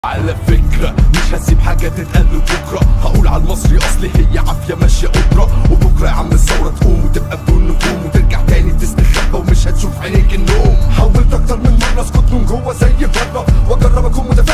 على فكرة مش هسيب حاجة تتقال بكرة هقول على المصري اصلي هي عافية ماشية قدرة وبكرة يا عم الثورة تقوم وتبقى بدون نجوم وترجع تاني تستخبى ومش هتشوف عينيك النوم حاولت اكتر من مرة اسكت من جوه زي بره واجرب اكون متفائل